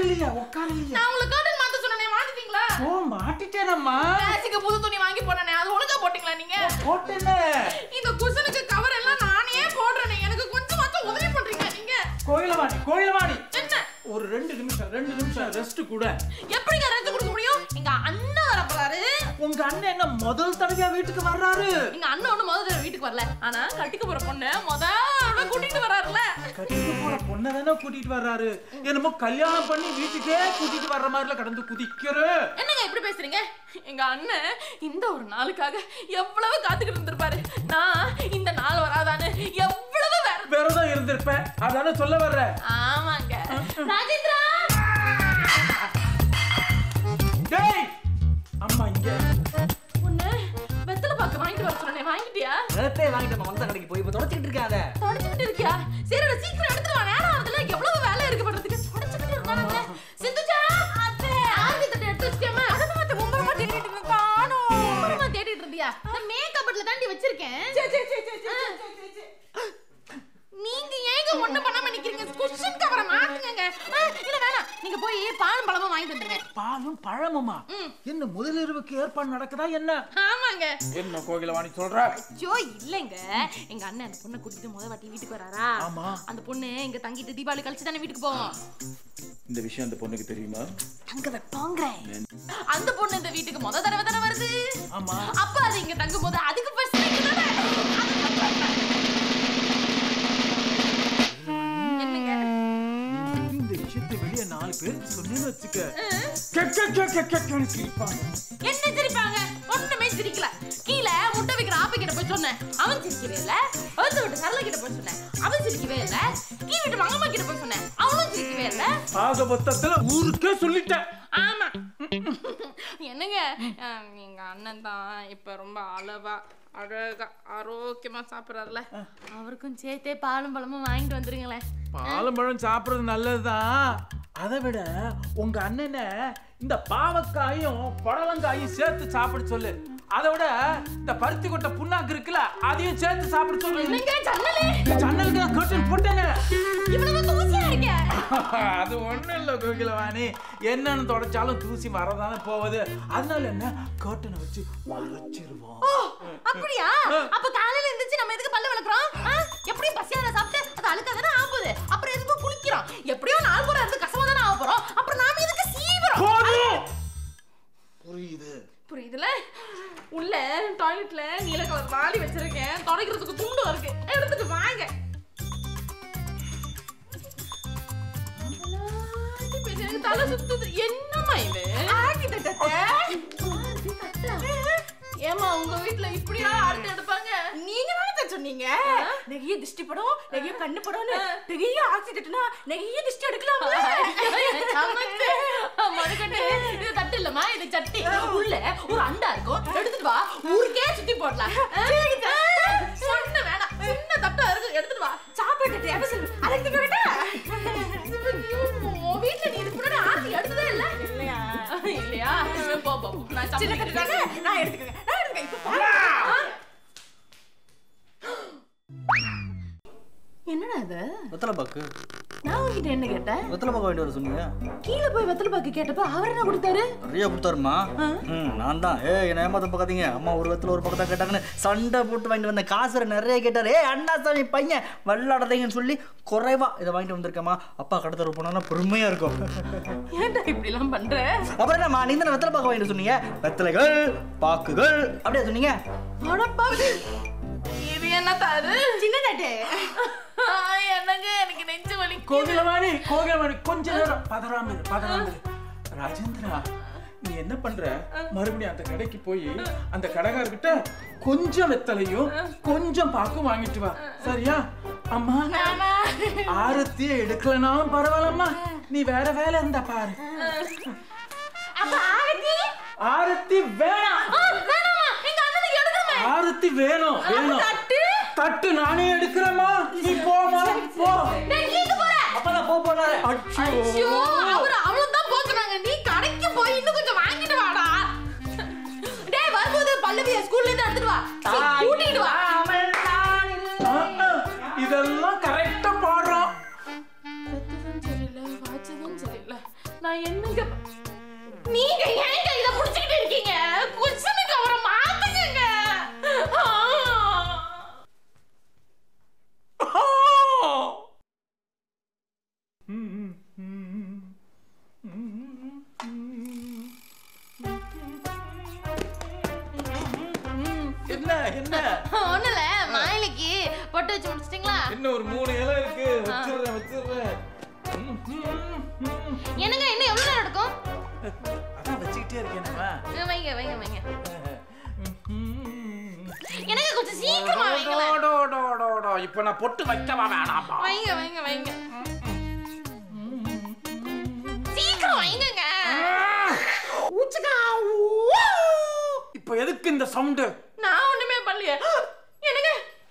உட்காரலையா உட்காரலையா நான் உங்களை கர்டன் மாத்த சொன்னேனே மாத்திட்டீங்களா ஓ மாட்டிட்டேனம்மா கிளாஸுக்கு புது துணி வாங்கி போனேனே அது ஒழுங்கா போட்டீங்களா நீங்க போட்டேனே இந்த குஷனுக்கு கவர் எல்லாம் நானே போடுறேனே எனக்கு கொஞ்சமாச்சும் உதவி பண்றீங்க நீங்க கோயிலவாணி கோயிலவாணி என்ன ஒரு ரெண்டு நிமிஷம் ரெண்டு நிமிஷம் ரெஸ்ட் கூட எப்படிங்க ரெஸ்ட் கொடுக்க முடியும் எங்க அண்ணன் வர போறாரு உங்க அண்ணன் என்ன முதல் தடவையா வீட்டுக்கு வர்றாரு எங்க அண்ணன் ஒண்ணு முதல்ல தடவை வீட்டுக்கு வரல ஆனா கட்டிக்க போற பொண்ணு முதல்ல கூட்டிட்டு வராருல கட்டிட்டு போற பொண்ணை தானே கூட்டிட்டு வர்றாரு என்னமோ கல்யாணம் பண்ணி வீட்டுக்கே கூட்டிட்டு வர்ற மாதிரில கடந்து குதிக்கிற என்னங்க இப்படி பேசுறீங்க எங்க அண்ணன் இந்த ஒரு நாளுக்காக எவ்வளவு காத்துக்கிட்டு இருந்திருப்பாரு நான் இந்த நாள் வராதான்னு எவ்வளவு வேற விரதம் இருந்திருப்பேன் அதான சொல்ல வர்ற ஆமாங்க ராஜேந்திரா டேய் அம்மா இங்க உன்னை வெத்தலை பாக்கு வாங்கிட்டு வர சொன்னேன் வாங்கிட்டியா நேரத்தே வாங்கிட்டு மனசா கடைக்கு போய் இப்போ தொடச்சிக்கிட்டு இருக்காத தொடச்சுக்கிட்டு இருக்கியா சரி நான் சீக்கிரம் எடுத்துட்டு வா நேரம் ஆகுதுல எவ்வளவு வேலை இருக்கு பண்றதுக்கு தொடச்சுக்கிட்டு இருக்கானே சிந்துஜா அத்தை ஆர்த்தி தட்டை எடுத்து வச்சிட்டியாமா அதை பார்த்து மும்பரமா தேடிட்டு இருந்தேன் காணோம் மும்பரமா தேடிட்டு இருந்தியா நான் மேக்கப்ல தாண்டி வச்சிருக்கேன் நீங்க ஏங்க ஒண்ணு பண்ணாம நிக்கிறீங்க குஷன் கவரை மாத்துங்க இல்ல வேணாம் நீங்க போய் பாலும் பழமும் வாங்கிட்டு வந்துருங்க பாலும் பழமுமா ம். என்ன முதலிரவுக்கு ஏற்பாடு நடக்குதா என்ன ஆமாங்க என்ன கோகிலவாணி சொல்ற ஐயோ இல்லைங்க எங்க அண்ணன் அந்த பொண்ணை கூட்டிட்டு முத வாட்டி வீட்டுக்கு வராரா ஆமா. அந்த பொண்ணு இங்க தங்கிட்டு தீபாவளி கழிச்சு தானே வீட்டுக்கு போவோம் இந்த விஷயம் அந்த பொண்ணுக்கு தெரியுமா தங்க வைப்பாங்க அந்த பொண்ணு இந்த வீட்டுக்கு முத தடவை தானே வருது ஆமா அப்ப அது இங்க தங்கும் போது அதுக்கு ஃபர்ஸ்ட் என்னங்க இந்த விஷயத்தை வெளியே நாலு பேருக்கு சொன்னேன்னு வச்சுக்க கெக்க கெக்க கெக்கன்னு சிரிப்பாங்க என்ன சிரிப்பாங்க ஒண்ணுமே சிரிக்கல கீழே முட்டை வைக்கிற ஆப்பை கிட்ட போய் சொன்னேன் அவன் சிரிக்கவே இல்ல வந்து விட்டு சரள கிட்ட போய் சொன்னேன் அவன் சிரிக்கவே இல்ல கீ விட்டு மங்கம்மா கிட்ட போய் சொன்னேன் அவனும் சிரிக்கவே இல்ல ஆக மொத்தத்துல ஊருக்கே சொல்லிட்டேன் ஆமா என்னங்க அஹ், எங்க அண்ணன் தான் இப்ப ரொம்ப அளவா அழகா ஆரோக்கியமா சாப்பிடறாருல அவருக்கும் சேர்த்தே பாலும் பழமும் வாங்கிட்டு வந்துருங்களேன் பாலும் பழம் சாப்பிடுறது நல்லதுதான் அதை விட உங்க அண்ணனை இந்த பாவக்காயும் புடலங்காயும் சேர்த்து சாப்பிட சொல்லு அதை விட இந்த பருத்தி கொட்டை புண்ணாக்கு இருக்குல்ல அதையும் சேர்த்து சாப்பிட சொல்லு என்னங்க ஜன்னலே ஜன்னலுக்கு நான் கர்டன் போட்டேங்க இவ்வளவு தூசியா இருக்க அது ஒண்ணும் இல்ல கோகிலவாணி என்னன்னு தொடச்சாலும் தூசி வரதானே போகுது அதனால என்ன கர்ட்டனை வச்சு வளைச்சிருவோம் ஓ அப்படியா அப்ப காலையில எந்திரிச்சு நம்ம எதுக்கு பல்ல விளக்குறோம் ஆ? எப்படியும் பசியார சாப்பிட்டு அது அழுக்கா தானே ஆகுது அப்புறம் எதுக்கு குளிக்கிறோம் எப்படியோ நாள் பூரா இருந்து கசமா தானே ஆக போறோம் அப்புறம் நாம எதுக்கு சீவிரம் போதும் புரியுது புரியுதுல உள்ள டாய்லெட்ல நீல கலர் வாளி வச்சிருக்கேன் துடைக்கிறதுக்கு துண்டு இருக்கு எடுத்துட்டு வாங்க எனக்கு தலை சுத்துது என்னம்மா இது ஆர்த்தி தட்டத்தை ஏமா உங்க வீட்ல இப்படியா ஆர்த்தி எடுப்பாங்க நீங்க தானே சொன்னீங்க நிறைய திருஷ்டி படம் நிறைய கண்ணு படம்னு பெரிய ஆக்சிடென்ட்னா நிறைய திருஷ்டி எடுக்கலாம்ல சமத்து. மறுக்கட்டு இது தட்டு இல்லம்மா இது சட்டி உள்ள ஒரு அண்டா இருக்கும் எடுத்துட்டு வா ஊருக்கே சுத்தி போடலாம் சொன்ன வேணாம் சின்ன தட்டா இருக்கு எடுத்துட்டு வா சாப்பிட்டு அவசரம் அதுக்கு கேட்டா உன் வீட்ல நீ இதுக்கு முன்னாடி ஆர்த்தி எடுத்ததே இல்ல இல்லையா இல்லையா போ போ நான் சின்ன சமைக்கிறேன். கட்டுக்காக நான் எடுத்துக்கிறேன் நான் எடுத்துக்கிறேன் இப்ப பாரு. என்னடா இது வெத்தலை பாக்கு நான் உங்ககிட்ட என்ன கேட்டேன் வெத்தலை பாக்கு வாங்கிட்டு வர சொன்னீங்க கீழே போய் வெத்தலை பாக்கு கேட்டப்ப அவர் என்ன கொடுத்தாரு நிறைய கொடுத்தாருமா ம் நான் தான் ஏ என்ன ஏமாத்த பார்க்காதீங்க அம்மா ஒரு வெத்தலை ஒரு பக்கம் தான் கேட்டாங்கன்னு சண்டை போட்டு வாங்கிட்டு வந்தேன் காசு வேற நிறைய கேட்டார் ஏ அண்ணா சாமி பையன் வெள்ளாடதைங்கன்னு சொல்லி குறைவா இதை வாங்கிட்டு வந்திருக்கேம்மா அப்பா கடை தர போனா பெருமையா இருக்கும் ஏன்டா இப்படி எல்லாம் பண்ற அப்புறம் என்னம்மா நீ தானே வெத்தலை பாக்கு வாங்கிட்டு சொன்னீங்க வெத்தலைகள் பாக்குகள் அப்படியே சொன்னீங்க அடப்பாவி. இது என்ன தாரு சின்ன தட்டு என்னங்க எனக்கு நெஞ்சு வலி கோகிலவாணி கோகிலவாணி கொஞ்ச நேரம் பதறாம இரு பதறாம இரு ராஜேந்திரா நீ என்ன பண்ற மறுபடியும் அந்த கடைக்கு போய் அந்த கடைக்காரர்கிட்ட கொஞ்சம் வெத்தலையும் கொஞ்சம் பாக்கும் வாங்கிட்டு வா சரியா அம்மா ஆரத்திய எடுக்கலனாலும் பரவாயில்லம்மா நீ வேற வேலை இருந்தா பாரு அப்ப ஆரத்தி ஆரத்தி வேணாம் ஆ, வேணாமா எங்க அண்ணனுக்கு எடுக்கணுமே ஆரத்தி வேணும் வேணும் தட்டு தட்டு நானே எடுக்கிறேம்மா நீ போமா போ டேய், நீ எங்க போற அப்பதான் போ போனாரு ஐயோ அவர் அவ்வளவுதான் போக்குறாங்க நீ கடைக்கு போய் இன்னும் கொஞ்சம் வாங்கிட்டு வாடா டேய் வரும்போது பல்லவிய ஸ்கூல்ல இருந்து எடுத்துட்டு வா சீ, கூட்டிட்டு வா ஆ, ஆ, இதெல்லாம் கரெக்டா பாடுறோம் பெத்ததும் சரியில்லை வாச்சதும் சரியில்லை நான் என்னங்க ப- நீங்க ஏங்க இத புடிச்சிட்டு இருக்கீங்க குஷனுக்கு அவரை மாத்துங்க ஆ. என்ன என்ன ஒண்ணுல மாயிலைக்கு பொட்டு வச்சு முடிச்சிட்டீங்களா இன்னும் ஒரு மூணு இலை இருக்கு வச்சிடுறேன் வச்சிடுறேன் ம், ம், ம். என்னங்க இன்னும் எவ்வளவு நேரம் எடுக்கும் அதான் வச்சுக்கிட்டே இருக்கேன்மா ஆ, வைங்க வைங்க வைங்க எனக்கு கொஞ்சம் சீக்கிரமா வைங்களேன் டோ, டோ, டோ, டோ. இப்ப நான் பொட்டு வைக்கவா வேணாமா வைங்க வைங்க வைங்க சீக்கிரம் வைங்கங்க இப்ப எதுக்கு இந்த சவுண்டு நான் ஒண்ணுமே பண்ணலையே என்னங்க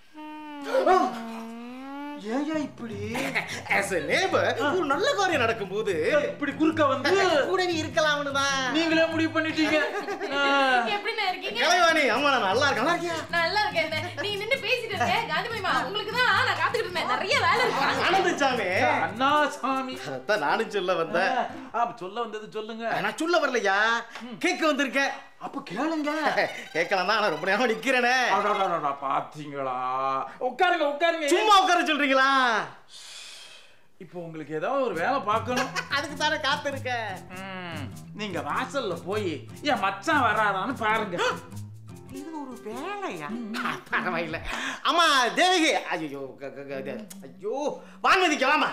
ஏயா இப்படி as a neighbor ஒரு நல்ல காரியம் நடக்கும்போது இப்படி குறுக்க வந்து கூடவே இருக்கலாம்னு தான் நீங்களே முடிவு பண்ணிட்டீங்க ஆ. எப்படிண்ணா இருக்கீங்க கலைவாணி அம்மா நான் நல்லா இருக்கேன் நல்லா இருக்கியா நல்லா இருக்கேன் அண்ணே. நீங்க நின்னு பேசிட்டு இருக்கேன் காந்திமதிமா உங்களுக்கு தான் நான் காத்துக்கிட்டு இருந்தேன் நிறைய வேலை இருக்கு ஆனந்துச்சாமே அண்ணா சாமி அதான் நானும் சொல்ல வந்தேன் ஆ, சொல்ல வந்தது சொல்லுங்க நான் சொல்ல வரலையா கேட்க வந்திருக்கேன் அப்ப கேளுங்க கேட்கலாம் தான் ஆனா ரொம்ப நேரம் நிக்கிறேனே அடடடடா, பாத்தீங்களா உட்காருங்க உட்காருங்க சும்மா உட்கார சொல்றீங்களா இப்போ உங்களுக்கு ஏதாவது ஒரு வேலை பார்க்கணும் அதுக்கு தானே காத்து இருக்க ம், நீங்க வாசல்ல போய் என் மச்சான் வராதான்னு பாருங்க இது ஒரு வேலையா பரவாயில்ல அம்மா தேவகி ஐயோ க- க- க- இது, ஐயோ வான்மதிக்கு வாமா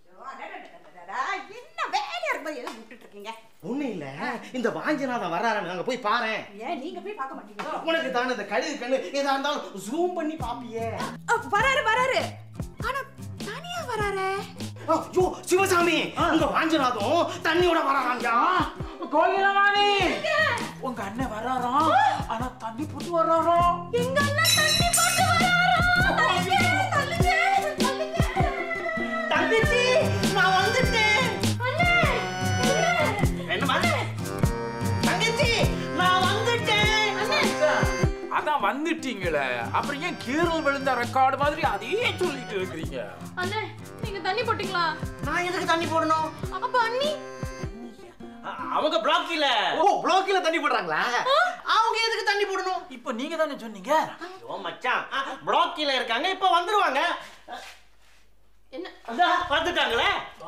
என்ன வேலையா இருக்கும்போது எதை விட்டுட்டு இருக்கீங்க ஒண்ணு இல்ல இந்த வாஞ்சநாதன் வர்றாரு அங்க போய் பாரேன் ஏன் நீங்க போய் பார்க்க மாட்டீங்களா உனக்கு தானே இந்த கழுகு கண்ணு எதா இருந்தாலும் ஜூம் பண்ணி பாப்பியே வராரு வராரு ஆனா தனியா வராரே ஐயோ சிவசாமி உங்க வாஞ்சநாதம் தண்ணியோட வராங்க கோயிலவாணி உங்க அண்ணன் வராராம் ஆனா தண்ணி போட்டு வராராம் எங்க அண்ணன் தண்ணி போட்டு வராராம் தள்ளுங்க, தள்ளுங்க, தள்ளுங்க. தங்கச்சி நான் வந்துட்டேன் அண்ணே, அண்ணே, என்னமா தங்கச்சி நான் வந்துட்டேன் அண்ணே. அதான் வந்துட்டீங்களே அப்புறம் ஏன் கீரல் விழுந்த ரெக்கார்டு மாதிரி அதையே சொல்லிட்டு இருக்கிறீங்க அண்ணே, நீங்க தண்ணி போட்டீங்களா நான் எதுக்கு தண்ணி போடணும் அப்ப அண்ணி அவங்க பிளாக் இல்ல ஓ பிளாக்ல தண்ணி போடுறாங்களா அவங்க எதுக்கு தண்ணி போடணும் இப்போ நீங்க தானே சொன்னீங்க ஐயோ மச்சான் பிளாக்கில இருக்காங்க இப்ப வந்துருவாங்க என்ன அதான் வந்துட்டாங்களே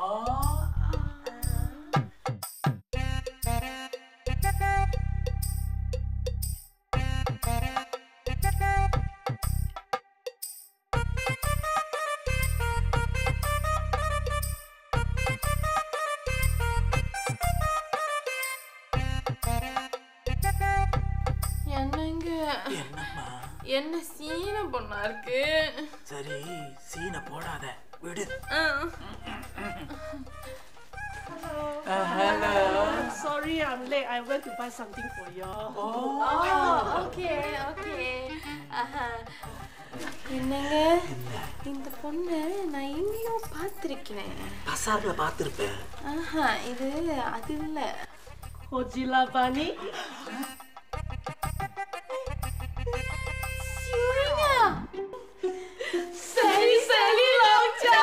என்னங்க என்ன சீன பொண்ணா இருக்கு சரி சீனை போடாத விடு ஆ. Hello Sorry, I'm late. I went to buy something for you. Okay okay ஆஹா. என்னங்க இந்த பொண்ணு நான் எங்கேயோ பார்த்திருக்கிறேன் பசார்ல பார்த்துருப்பேன் ஆஹா இது அது இல்ல Hojila Bani. சிவலிங்கா. சரி சரி லோச்சா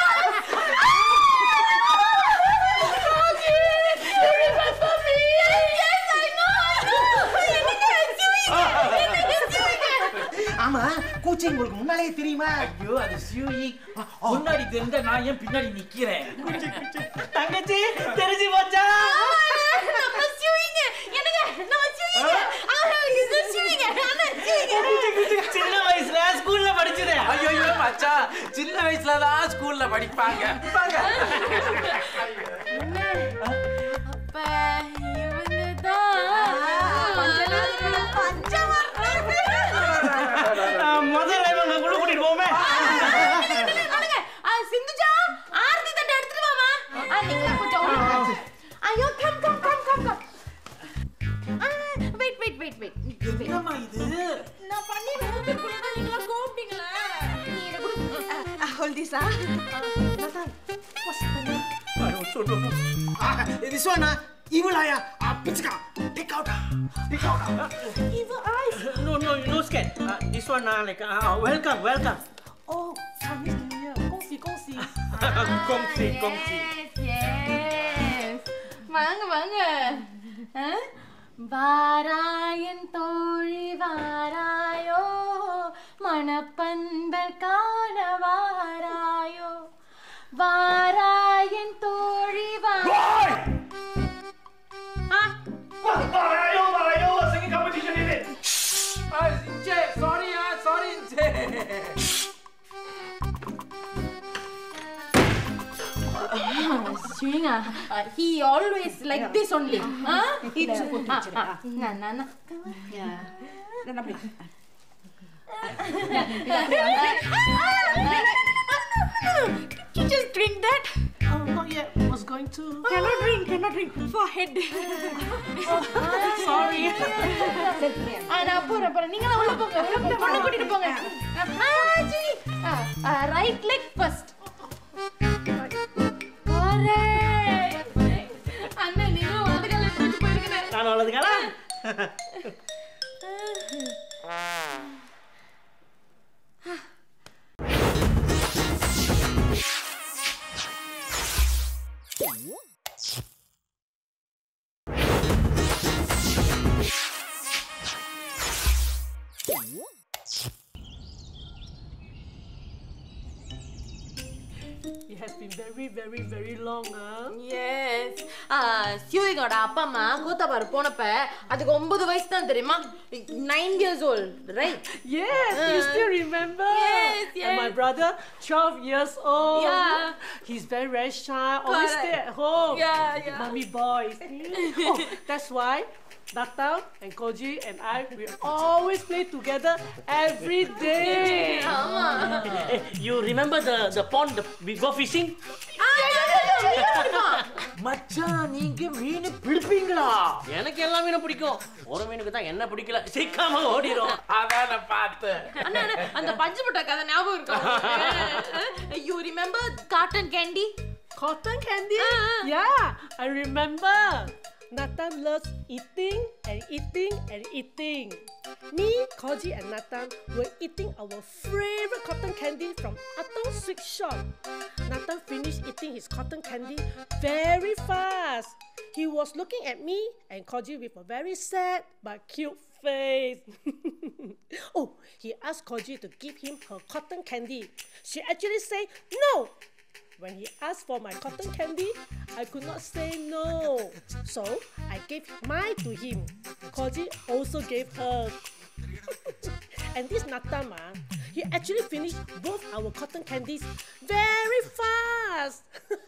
ஆமா கோச்சிங் உங்களுக்கு முன்னாலேயே தெரியுமா ஐயோ அது சியூயி முன்னாடி தெரிஞ்சா நான் ஏன் பின்னாடி நிக்கிறேன் தங்கச்சி தெரிஞ்சு போச்சா நம்ம சிவிங்க என்னங்க நம்ம சிவிங்க ஆனா இது சிவிங்க அண்ணா சிவிங்க சின்ன வயசுல ஸ்கூல்ல படிச்சது ஐயோ மச்சான் சின்ன வயசுல தான் ஸ்கூல்ல படிப்பாங்க வாங்க. அப்ப இவங்க தான் முதல்ல இவங்க குழு கூட்டிட்டு போமே சிந்துஜா ஆரத்தி தட்டை எடுத்துட்டு வாமா ஆ, நீங்களே கொஞ்சம் உள்ள வாங்க. ஐயோ come come come come come wait wait wait wait என்னம்மா இது நான் பண்ணி ஊத்துக்குள்ள தான் நீங்களா கூப்பிட்டீங்களா நீ இத குடு ஹோல்டிஸா this one ah, evil eye ah, pichka, take out ah, take out ah. no no no scared uh, this one uh, like uh, welcome welcome Oh, Chinese New Year. 恭喜恭喜。 kongsi kongsi Yes, yes. வாங்க வாங்க ஆ? வாராயன் தோழி வாராயோ மணப்பந்தல் காண வாராயோ வாராயன் தோழி வா sorry sorry Swinga, uh, he always like this only. Huh? It's good Ah, teacher. ah, na, na, na. Yeah. Dan apa? You just drink that? Oh, not yet. Was going to. Cannot drink, cannot drink. Forehead. Sorry. ஆ, நான் போறேன் போறேன் நீங்களும் உள்ள போங்க உள்ள போங்க பொண்ணு கூட்டிட்டு போங்க ஆ, சரி ரைட் லெக் ஃபர்ஸ்ட் அண்ணன் நீங்களும் வலது கால எடுத்து வச்சு போயிருக்கேன் நான் வளர்ந்துக்காளா It has been very, very, very long, huh? Yes சியூரிங்கோட அப்பா அம்மா கூத்தாபாரு போனப்ப அதுக்கு ஒன்பது வயசு தான் தெரியுமா nine years old right Yes, you still remember? Yes, And my yes. brother, 12 years old. Yeah. He's very, very shy, always stay Correct. at home. Yeah, yeah. Mommy boys. oh, that's why Natal and Koji and I, we always play together every day. ஆமா you remember the the pond the, we go fishing? மச்சான் நீங்க மீன் பிடிப்பீங்களா எனக்கு எல்லா மீனும் பிடிக்கும் ஒரு மீனுக்கு தான் என்ன பிடிக்கல சிக்காம ஓடிடும் அதான் நான் பார்த்தேன் அண்ணா அண்ணா, அந்த பஞ்சு முட்டை கதை ஞாபகம் இருக்கா you remember cotton candy Cotton candy? Ah. Yeah, I remember. Nathan loves eating and eating and eating. Me, Koji, and Nathan were eating our favorite cotton candy from Atong Sweet Shop. Nathan finished eating his cotton candy very fast. He was looking at me and Koji with a very sad but cute face. oh, he asked Koji to give him her cotton candy. She actually said no. When he asked for my cotton candy, I could not say no. So I gave mine to him. Koji also gave her. and this Natama, he actually finished both our cotton candies very fast.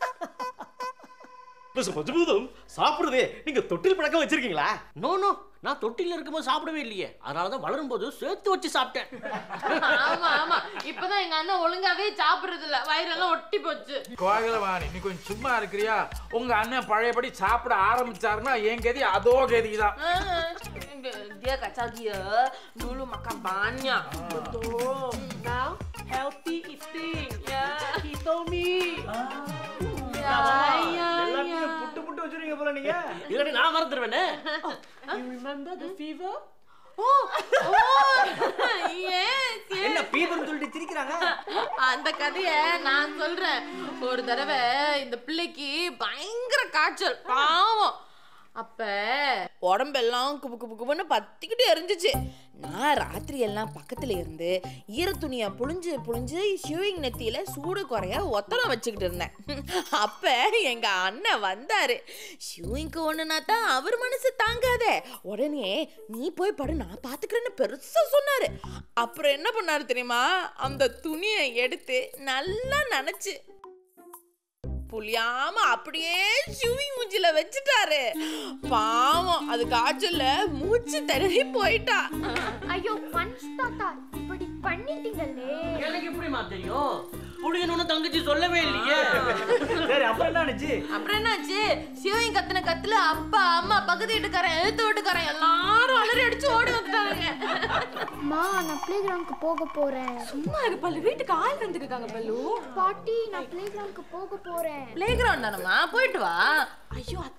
பசுபூதம் சாப்பிடுறதே நீங்க தொட்டில் பழக்கம் வச்சிருக்கீங்களா no no நான் தொட்டில இருக்கும்போது சாப்பிடவே இல்லையே அதனால தான் வளரும் போது சேர்த்து வச்சு சாப்பிட்டேன் ஆமா ஆமா இப்பதான் எங்க அண்ணன் ஒழுங்காவே சாப்பிடுறது இல்ல வயிறெல்லாம் ஒட்டி போச்சு கோகலவாணி நீ கொஞ்சம் சும்மா இருக்கிறியா உங்க அண்ணன் பழையபடி சாப்பிட ஆரம்பிச்சாருன்னா என் கதி அதோ கதிதான் dia kacau dia dulu makan banyak Oh, now healthy eating. Yeah. He told me. ya ya எல்லாத்தையும் புட்டு புட்டு வச்சிருக்கீங்க போல நீங்க இல்லாட்டி நான் மறந்துடுவேனே You remember the fever? oh oh yes yes என்ன பீபர்னு சொல்லிட்டு சிரிக்கிறாங்க அந்த கதைய நான் சொல்றேன் ஒரு தடவை இந்த பிள்ளைக்கு பயங்கர காய்ச்சல் பாவம் அப்ப உடம்பெல்லாம் குபு குபு குபுன்னு பத்திக்கிட்டு எரிஞ்சிச்சு நான் ராத்திரி எல்லாம் பக்கத்துல இருந்து ஈர துணியை புழிஞ்சு புழிஞ்சு ஷூவிங் நெத்தியில சூடு குறைய ஒத்தடம் வச்சுக்கிட்டு இருந்தேன் அப்ப எங்க அண்ணன் வந்தாரு ஷூவிங்க்கு ஒண்ணுனா தான் அவர் மனசு தாங்காதே உடனே நீ போய் படு நான் பாத்துக்கிறேன்னு பெருசா சொன்னாரு அப்புறம் என்ன பண்ணாரு தெரியுமா அந்த துணியை எடுத்து நல்லா நனைச்சு புளியாம அப்படியே சுவி மூஞ்சில வச்சுட்டாரு பாவம் அது காய்ச்சல்ல மூச்சு திணறி போயிட்டா ஐயோ பஞ்ச் தாத்தா இப்படி பண்ணிட்டீங்களே எனக்கு எப்படிமா தெரியும் புளியணும்னு தங்கச்சி சொல்லவே இல்லையே சரி அப்புறம் என்ன ஆனிச்சு அப்புறம் என்னாச்சு சிவன் கத்துன கத்துல அப்பா அம்மா பக்கத்து வீட்டுக்காரன் எழுத்து வீட்டுக்காரன் எல்லாரும் அலறி அடிச்சு ஓடி வந்துட்டாங்க அம்மா நான் பிளே கிரவுண்டுக்கு போக போறேன் சும்மா இரு பல்லு வீட்டுக்கு ஆள் வந்துருக்காங்க பல்லு பாட்டி நான் பிளே கிரவுண்டுக்கு போக போறேன் பிளே கிரவுண்ட் தானம்மா போயிட்டு வா ஐயோ அத்தை வீட்டுக்கு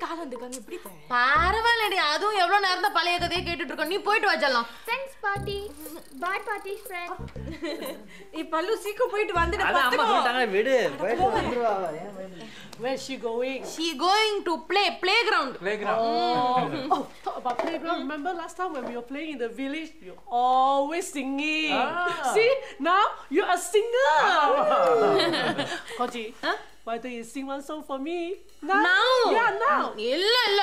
ஆள் வந்திருக்காங்க எப்படி தே? பரவாயில்லடி அதுவும் எவ்வளவு நேரம் தான் பழைய கதையை கேட்டுட்டு இருக்கோம் நீ போயிட்டு வச்சலாம் friends party boy party friend நீ பல்லு சீக்கிரம் போயிட்டு வந்துடு அதான் அம்மா பாத்துக்கோ. சொல்லிட்டாங்க விடு போயிட்டு வந்துருவா அவ. ஏன் பயப்படுற? Where's she going? she going to play playground Oh, talk about playground. Remember last time when we were playing in the village, you always singing. See, now you are a singer. Koji, why don't you sing one song for me? Now? Now? Yeah, now. இல்ல இல்ல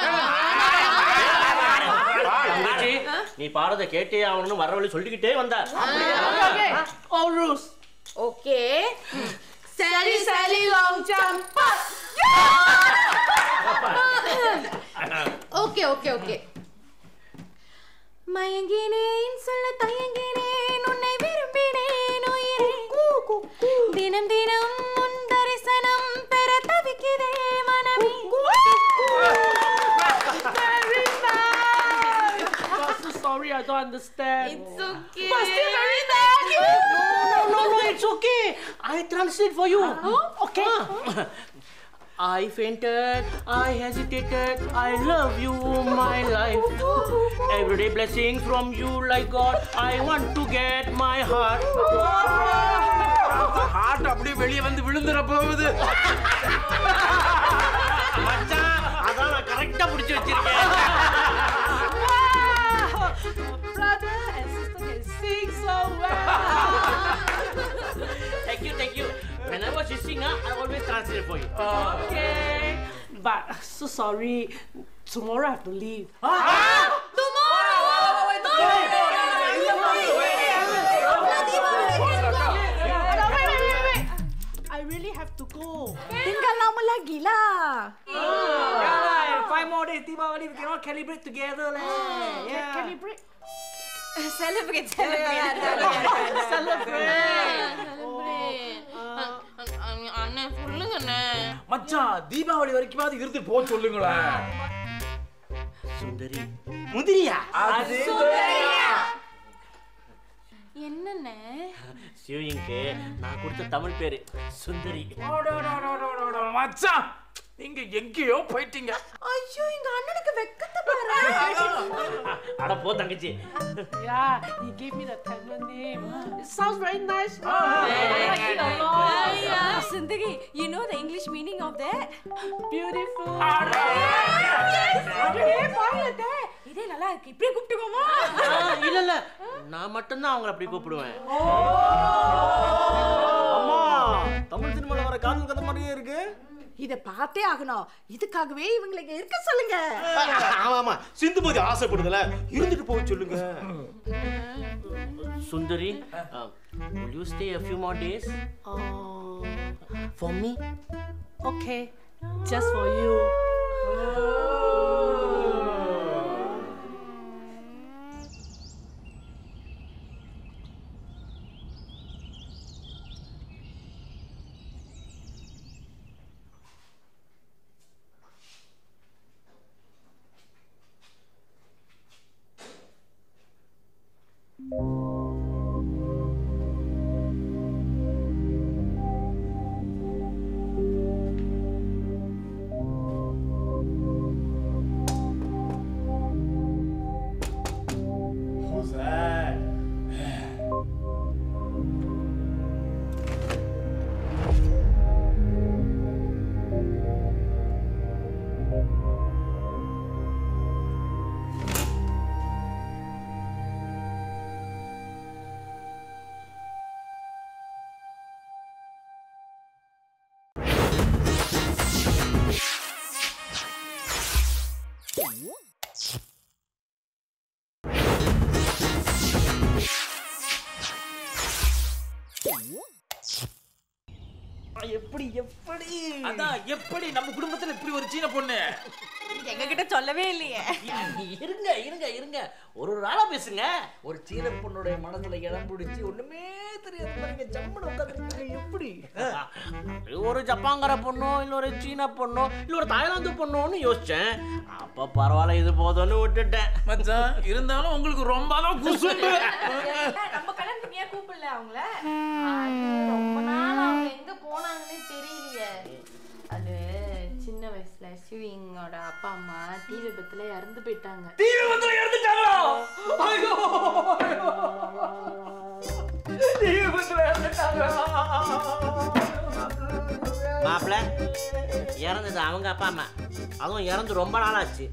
தங்கச்சி நீ பாடுறத கேட்டே ஆகணும்னு வர வழி சொல்லிக்கிட்டே வந்தார் Okay, all rules. ஓகே சரி சரி long jump okay okay okay மயங்கினேன் சொல்ல தயங்கினேன் உன்னை விரும்பினேன் உயிரே தினம் தினம் உன் தரிசனம் பெற தவிக்கிறே மனமே Very nice. I'm so sorry, I don't understand. It's okay. But still very nice. No, no, no, it's okay. I translate for you. Okay. I fainted, I hesitated, I love you, my life. Everyday blessings from you, like God. I want to get my heart. Heart அப்படியே வெளியே வந்து விழுந்துற போகுது மச்சான், அதான் நான் கரெக்டா பிடிச்சு வச்சிருக்கேன் Brother and sister can sing so well. Thank you, thank you. Whenever you sing, ah, I always translate for you. okay. But so sorry. Tomorrow I have to leave. I really have to go. Tinggal lama lagi lah. Yeah, lah, five more days Deepavali, we can all celebrate together lah. Yeah. Celebrate. Celebrate, celebrate. அண்ணன் சொல்லுங்க அண்ணே மச்சான் தீபாவளி வரைக்குமாவது இருந்து போ சொல்லுங்களேன் சுந்தரி முதிரியா அது என்னண்ணே சிவயிங்க்கு நான் கொடுத்த தமிழ் பேரு சுந்தரி அடடடடடடட, மச்சான் நீங்க எங்கேயோ போயிட்டீங்க ஐயோ எங்க அண்ணனுக்கு வெக்கத்தை பாரு அட போ தங்கச்சி Yeah, he gave me the Tamil name. It sounds very nice. I like it a lot. Sundari you know the English meaning of that Beautiful. அப்படியே பாருங்க இதே நல்லா இருக்கு இப்படியே கூப்பிட்டுக்கோமா ஆ, இல்ல இல்ல நான் மட்டும்தான் அவங்கள அப்படி கூப்பிடுவேன் அம்மா தமிழ் சினிமால வர காதல் கதை மாதிரியே இருக்கு இத பார்த்தே ஆகணும் இதுக்காகவே இவங்களுக்கு இருக்க சொல்லுங்க ஆமா ஆமா சிந்துமதி ஆசைப்படுதல இருந்துட்டு போக சொல்லுங்க சுந்தரி will you stay a few more days Oh, for me okay. Just for you. எப்படி எப்படி அதான் எப்படி நம்ம குடும்பத்துல இப்படி ஒரு சீன பொண்ணு எங்க கிட்ட சொல்லவே இல்லையே இருங்க இருங்க இருங்க ஒரு ஒரு ஆளா பேசுங்க ஒரு சீன பொண்ணுடைய மனசுல இடம் பிடிச்சி ஒண்ணுமே தெரியாத மாதிரி ஜம்முன்னு உட்காந்துருக்காங்க எப்படி அது ஒரு ஜப்பாங்கர பொண்ணோ இல்ல ஒரு சீன பொண்ணோ இல்ல ஒரு தாய்லாந்து பொண்ணோன்னு யோசிச்சேன் அப்ப பரவாயில்ல இது போதும்னு விட்டுட்டேன் மச்சான் இருந்தாலும் உங்களுக்கு ரொம்ப தான் குசும்பு நம்ம கல்யாணத்துக்கு ஏன் கூப்பிடல அவங்கள ரொம்ப நாள் அவங்க எங்க போனாங்கன்னே தெரியலையே அது சின்ன வயசுல அஸ்விங்கோட அப்பா அம்மா தீ விபத்துல இறந்து போயிட்டாங்க தீ விபத்துல இறந்துட்டாங்களா ஐயோ தீ விபத்துல இறந்துட்டாங்களா மாப்பிள்ள இறந்தது அவங்க அப்பா அம்மா அதுவும் இறந்து ரொம்ப நாள் ஆச்சு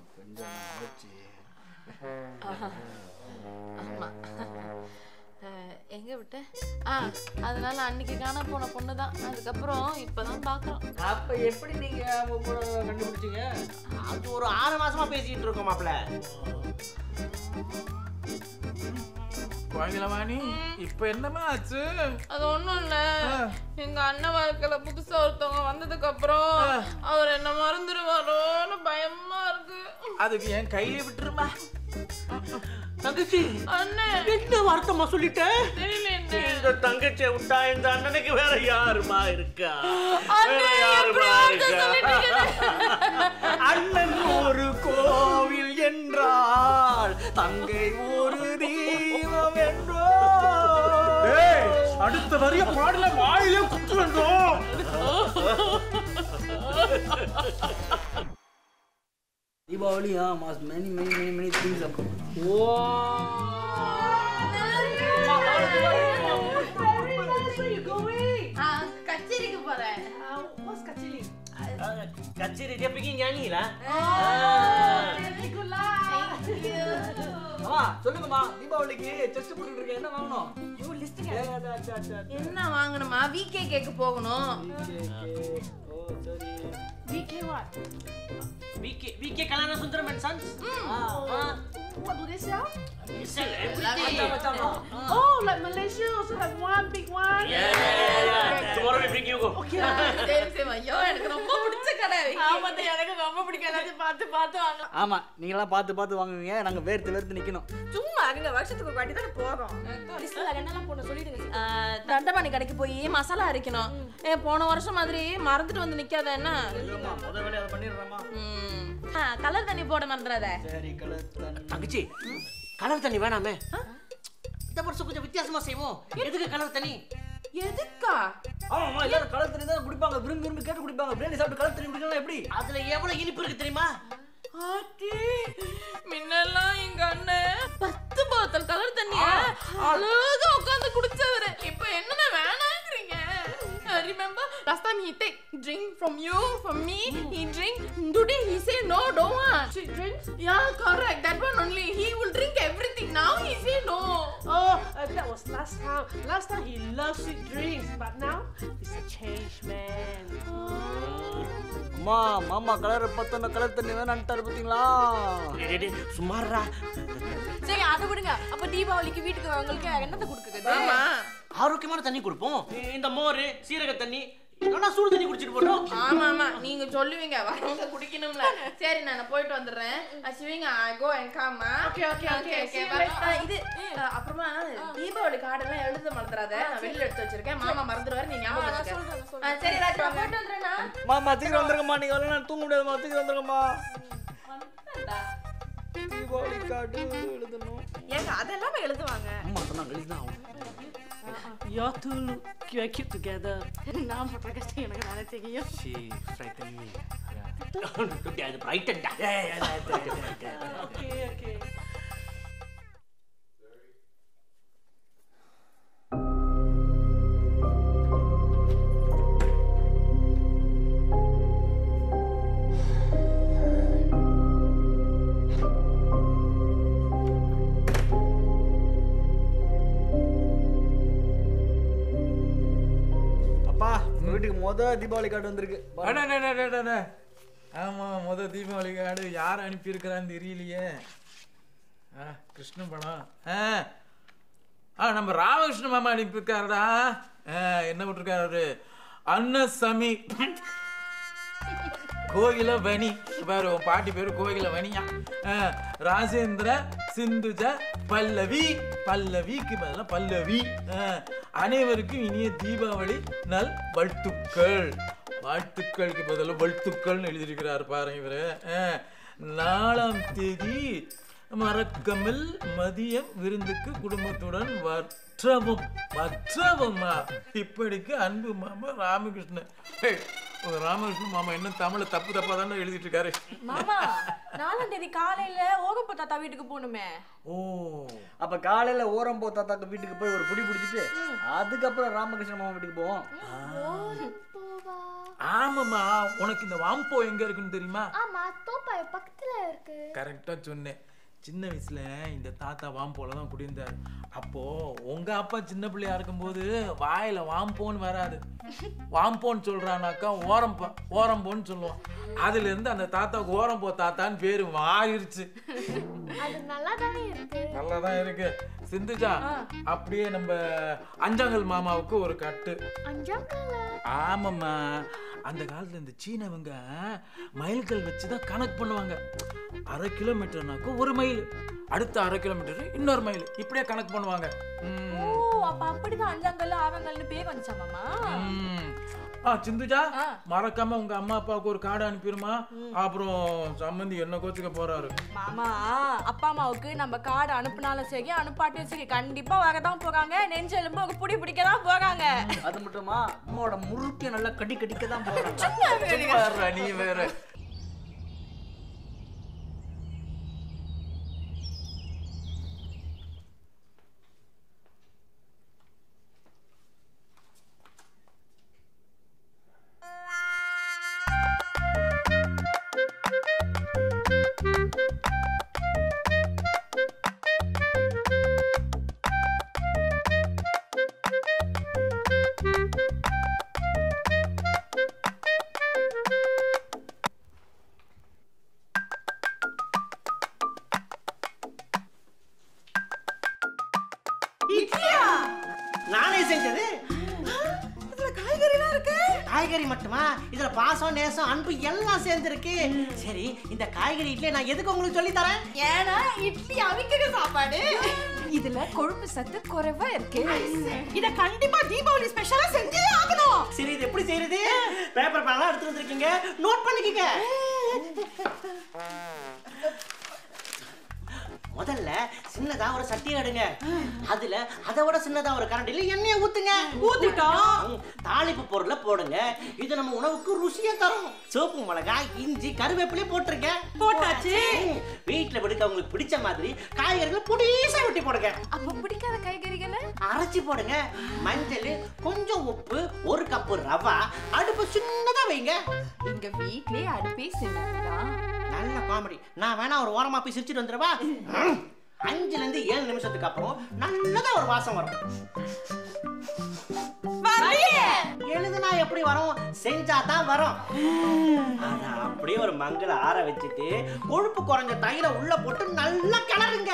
ஆமா அஹ், எங்க விட்ட ஆ அதனால அன்னைக்கு காண போன பொண்ணு தான் அதுக்கப்புறம் இப்பதான் பாக்குறோம் அப்ப எப்படி நீங்க அவங்க கூட கண்டுபிடிச்சீங்க அது ஒரு ஆறு மாசமா பேசிட்டு இருக்கோம் மாப்பிள்ள கோகிலவாணி இப்ப என்னமா ஆச்சு அது ஒண்ணும் இல்ல எங்க அண்ணன் வாழ்க்கையில புதுசா ஒருத்தவங்க வந்ததுக்கு அப்புறம் அவர் என்ன மறந்துடுவாரோன்னு பயமா இருக்கு அதுக்கு என் கையை விட்டுருமா தங்கச்சி அண்ணன் என்ன வார்த்தைமா சொல்லிட்ட தெரியல என்ன இந்த தங்கச்சியை விட்டா இந்த அண்ணனுக்கு வேற யாருமா இருக்கா வேற அண்ணே, யாருமா எப்படி வார்த்தை இருக்கா அண்ணன் ஒரு கோவில் என்றால் தங்கை ஒரு தீபம் என்றால் ஏய் அடுத்த வரிய பாடல வாயிலே குத்து வேண்டும் தீபாவளி ஆ mass many many many many things அப்போ ஆ, கச்சேரிக்கு போறேன் what's kachili? கச்சேரி ஜெப்பிக்கு ஞானிங்களா அம்மா சொல்லுங்கம்மா தீபாவளிக்கு செஸ்ட் போட்டுட்டு இருக்கேன் என்ன வாங்கணும் என்ன வாங்கணுமா விகே கேக்கு போகணும் ஓ சரி VK what? VK VK Kalyana Sundaram and sons What do they sell? Celebrity Oh, like Malaysia also have one big one. Tomorrow we bring you go சரி சரி ஐயோ எனக்கு ரொம்ப பிடிச்ச கடை ஆமாத்த எனக்கு ரொம்ப பிடிக்கும் எல்லாத்தையும் பார்த்து பார்த்து வாங்க ஆமா நீங்களாம் பார்த்து பார்த்து வாங்குவீங்க நாங்க வேர்த்து வேர்த்து நிக்கணும் சும்மா இருங்க வருஷத்துக்கு ஒரு வாட்டி தானே போறோம் லிஸ்ட்ல என்னெல்லாம் போன சொல்லிடுங்க தண்டபாணி கடைக்கு போய் மசாலா அரைக்கணும் ஏ போன வருஷம் மாதிரி மறந்துட்டு வந்து நிக்காத என்ன முதல் வேலையை அதை பண்ணிடுறேம்மா கலர் தண்ணி போட மறந்துடாத சரி கலர் தண்ணி தங்கச்சி கலர் தண்ணி வேணாமே இந்த வருஷம் கொஞ்சம் வித்தியாசமா செய்வோம் எதுக்கு கலர் தண்ணி எதுக்கா ஆமாம்மா எல்லாரும் கலர் தண்ணி தான் குடிப்பாங்க விரும்பி விரும்பி கேட்டு குடிப்பாங்க பிரியாணி சாப்பிட்டு கலர் தண்ணி குடிக்கலாம் எப்படி அதுல எவ்வளவு இனிப்பு இருக்கு தெரியுமா ஆத்தி முன்னெல்லாம் எங்க அண்ணன் பத்து போத்தல் கலர் தண்ணிய அழகா உட்கார்ந்து குடிச்சவரு இப்ப என்னன்னா வேணாங்கிறீங்க remember last time he take drink from you from me he drink today he say no don't want She drinks? yeah correct that one only he will drink everything now he say no Oh, uh, that was last time. Last time he loved sweet drinks, but now he's a changed man. அம்மா மாமா colour பத்தன colour தண்ணி வேணான்ட்டாரு பார்த்தீங்களா டேய், டேய், டேய், சும்மாறா சரி அதை விடுங்க அப்ப தீபாவளிக்கு வீட்டுக்கு உங்களுக்கு என்னத்தை கொடுக்குறது ஆமா ஆரோக்கியமான தண்ணி கொடுப்போம் இந்த மோர் சீரக தண்ணி இல்லைன்னா சூடு தண்ணி குடிச்சிட்டு போட்டோம் ஆமா ஆமா நீங்க சொல்லுவீங்க வரவங்க குடிக்கணும்ல சரி நான் போயிட்டு வந்துடுறேன் Swinga I go and come Okay, okay, okay. See you bye. later. ஆ, இது ஆ, அப்புறமா தீபாவளி கார்டு எல்லாம் எழுத மறந்துடாத நான் வெளியில எடுத்து வச்சிருக்கேன் மாமா மறந்துடுவாரு நீ ஞாபகம் வச்சுக்க ஆ, சரி ராஜா நான் போயிட்டு வந்துடுறேன்னா மாமா சீக்கிரம் வந்துருங்கம்மா நீங்க வரல நான் தூங்க முடியாதும்மா சீக்கிரம் வந்துருங்கம்மா தீபாவளி கார்டு எழுதணும் ஏங்க அதெல்லாம் எழுதுவாங்க அம்மா சொன்னாங்க எழுதிதான் ஆகணும் You two look very cute together. நான் பண்ற கஷ்டம் எனக்கு நல்லா தெரியும் She frightened me. அது பிரைட்டன்டா Okay, okay. அப்பா உங்க வீட்டுக்கு முத தீபாவளி கார்டு வந்திருக்கு அட, அட, அட, அட, அட. ஆமா முத தீபாவளி கார்டு யார் அனுப்பியிருக்கிறான்னு தெரியலையே ஆ கிருஷ்ண படம் ஆ ஆ நம்ம ராமகிருஷ்ண மாமா அனுப்பியிருக்காருடா ஆ, என்ன விட்டுருக்காரு அன்னசமி கோகில வனி பாரு உன் பாட்டி பேரு கோகில வனியா ஆ, ராஜேந்திர சிந்துஜ பல்லவி பல்லவிக்கு பதிலா பல்லவி ஆ, அனைவருக்கும் இனிய தீபாவளி நல் வாழ்த்துக்கள் வாழ்த்துக்களுக்கு பதிலா வாழ்த்துக்கள்னு எழுதியிருக்கிறார் பாருங்க இவரு ஆ, நாலாம் தேதி மறக்கமில் மதியம் விருந்துக்கு குடும்பத்துடன் வற்றவும் வற்றவும்மா இப்படிக்கு அன்பு மாமா ராமகிருஷ்ணன் ஏய், உங்க ராமகிருஷ்ணன் மாமா என்ன தமிழ தப்பு தப்பா தானே எழுதிட்டு இருக்காரு மாமா நாலாம் தேதி காலையில ஓகப்ப தாத்தா வீட்டுக்கு போகணுமே ஓ அப்ப காலையில ஓரம் போ தாத்தாக்கு வீட்டுக்கு போய் ஒரு புடி பிடிச்சிட்டு அதுக்கப்புறம் ராமகிருஷ்ண மாமா வீட்டுக்கு போவோம் போவா ஆமாம்மா உனக்கு இந்த வாம்போ எங்க இருக்குன்னு தெரியுமா ஆமா தோப்பாய் பக்கத்துல இருக்கு கரெக்டா சொன்னேன் சின்ன வயசுல இந்த தாத்தா வாம்போல தான் குடியிருந்தார் அப்போ உங்க அப்பா சின்ன பிள்ளையா இருக்கும்போது வாயில வாம்போன்னு வராது வாம்போன்னு சொல்றானாக்கா ஓரம்போ ஓரம்போன்னு சொல்லுவான் அதுல இருந்து அந்த தாத்தாவுக்கு ஓரம்போ தாத்தான்னு பேரு மாறிடுச்சு அது நல்லா தானே இருக்கு நல்லா தான் இருக்கு சிந்துஜா அப்படியே நம்ம அஞ்சாங்கல் மாமாவுக்கு ஒரு கட்டு அஞ்சாம் கலர் ஆமாம்மா அந்த காலத்துல இந்த சீனவங்க மைல்கள் வச்சு தான் கணக்கு பண்ணுவாங்க அரை கிலோமீட்டர்னாக்கா ஒரு மைல் அடுத்த அரை கிலோமீட்டர் இன்னொரு மைல் இப்படியே கணக்கு பண்ணுவாங்க ம். ஓ அப்ப அப்படிதான் அஞ்சாங்கல்ல ஆவங்கல்னு பேர் வந்துச்சா மாமா ம். ஆ சிந்துஜா மறக்காம உங்க அம்மா அப்பாவுக்கு ஒரு கார்டு அனுப்பிடுமா அப்புறம் சம்மந்தி என்ன கோச்சுக்க போறாரு மாமா அப்பா அம்மாவுக்கு நம்ம கார்டு அனுப்புனாலும் சரி அனுப்பாட்டியும் சரி கண்டிப்பா வரதான் போறாங்க நெஞ்செலும்பு ஒரு புடி பிடிக்க தான் போறாங்க அது மட்டுமா அம்மாவோட முறுக்க நல்லா கடி கடிக்க தான் போறாங்க சும்மா இருடா, நீ வேற இட்லியா நானே செஞ்சது காய்கறி மட்டுமா இதுல பாசம் நேசம் அன்பு எல்லாம் சேர்ந்துருக்கு சரி இந்த காய்கறி இட்லியை நான் எதுக்கு உங்களுக்கு சொல்லி தரேன் ஏன்னா இட்லி அவிக்கிற சாப்பாடு இதுல கொழுப்பு சத்து குறைவா இருக்கு இத கண்டிப்பா தீபாவளி ஸ்பெஷலா செஞ்சே ஆகணும் சரி இது எப்படி செய்யறது பேப்பர் பேனெல்லாம் எடுத்து வந்திருக்கீங்க நோட் பண்ணிக்கங்க முதல்ல சின்னதா ஒரு சட்டி எடுங்க அதுல அதை விட சின்னதா ஒரு கரண்டில எண்ணெயை ஊத்துங்க ஊத்திட்டோம். ம், தாளிப்பு பொருளை போடுங்க இது நம்ம உணவுக்கு ருசியா தரும் சோப்பு மிளகாய் இஞ்சி கருவேப்பிலையை போட்டுருங்க போட்டாச்சு. ம், வீட்டுல விடுக்க உங்களுக்கு பிடிச்ச மாதிரி காய்கறிகளை பொடிசா வெட்டி போடுங்க அப்ப பிடிக்காத காய்கறிகளை அரைச்சி போடுங்க மஞ்சள் கொஞ்சம் உப்பு ஒரு கப்பு ரவா அடுப்பு சின்னதா வைங்க எங்க வீட்லயே அடுப்பே சின்னதுதான் நல்ல காமெடி நான் வேணா ஒரு ஓரமா போய் சிரிச்சிட்டு வந்துடுவா அஞ்சுல இருந்து ஏழு நிமிஷத்துக்கு அப்புறம் நல்லதா ஒரு வாசம் வரும் எழுதுனா எப்படி வரும் செஞ்சா தான் வரும் அத அப்படியே ஒரு மங்கள ஆற வச்சுட்டு கொழுப்பு குறைஞ்ச தயிரை உள்ள போட்டு நல்லா கிளறுங்க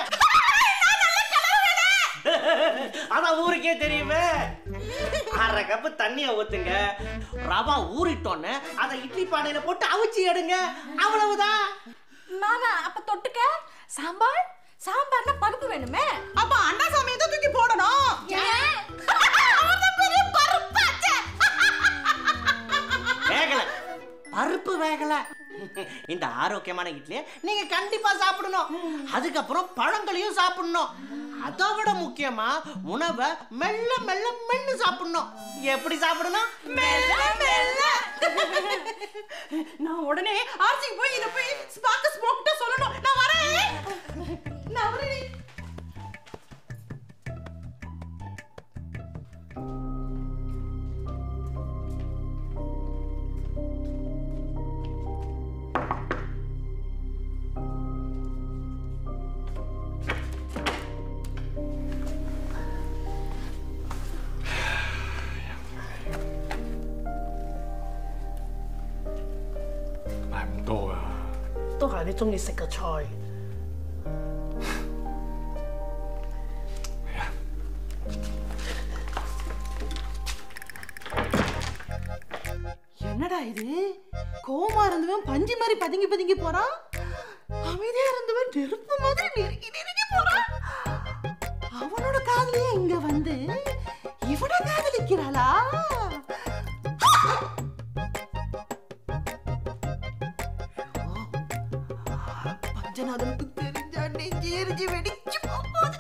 அதான் ஊருக்கே தெரியுமே அரை கப்பு தண்ணிய ஊத்துங்க ரவா ஊறிட்டோன்னு அதை இட்லி பானையில போட்டு அவிச்சு எடுங்க அவ்வளவுதான் மாமா அப்ப தொட்டுக்க சாம்பார் சாம்பார்னா பருப்பு வேணுமே அப்ப அண்ணா சாமியை தான் தூக்கி போடணும் வேகல பருப்பு வேகல இந்த ஆரோக்கியமான இட்லியை நீங்க கண்டிப்பா சாப்பிடணும் அதுக்கப்புறம் பழங்களையும் சாப்பிடணும் அதை விட முக்கியமா உணவை மெல்ல மெல்ல மென்னு சாப்பிடணும் எப்படி சாப்பிடணும் மெல்ல மெல்ல நான் உடனே ஆர்ச்சிக்கு போய் இத போய் ஸ்பாக்க ஸ்மோக்கிட்ட சொல்லணும் நான் வரேன் நான் வரேன்都係你中意食嘅菜。 என்னடா இது கோமா இருந்தவன் பஞ்சு மாதிரி பதுங்கி பதுங்கி போறான் அமைதியா இருந்தவன் நெருப்பு மாதிரி நெருங்கி நெருங்கி போறான் அவனோட காதலியே இங்க வந்து இவன காதலிக்கிறாளா பஞ்சநாதனுக்கு தெரிஞ்சா நெஞ்சு எரிஞ்சு வெடிச்சு போகுது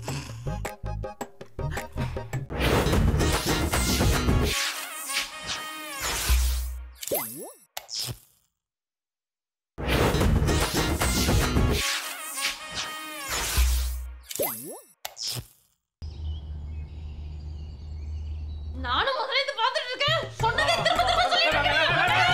நானும் முதல்ல இது பார்த்துட்டு இருக்கேன் சொன்னதே திரும்ப திரும்ப சொல்லிட்டு இருக்கேன்